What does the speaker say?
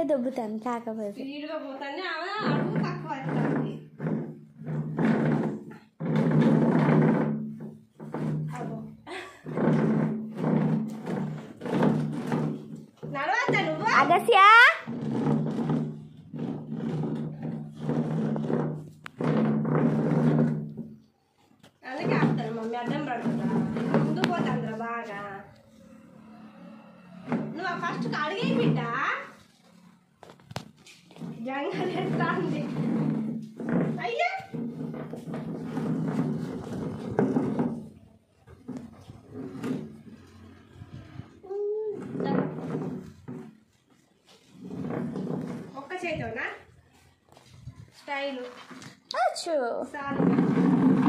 దొబ్బుతాను కాకపోతే స్పీడ్గా పోతానే ఆమె అడుగు తక్కువ అవుతుంది అబ్బో. నడవద్దా నువ్వు అగస్య అందుకే ఆపుతాను మమ్మీ అడ్డం పడుతుందా ముందు పోతాంద్రా బాగా నువ్వు ఫస్ట్ అడిగే బిడ్డ జంగల్ ఎట్లా ఉంది అయ్యా ఒక్క చేతోనా స్టైలు అచ్చు చాలు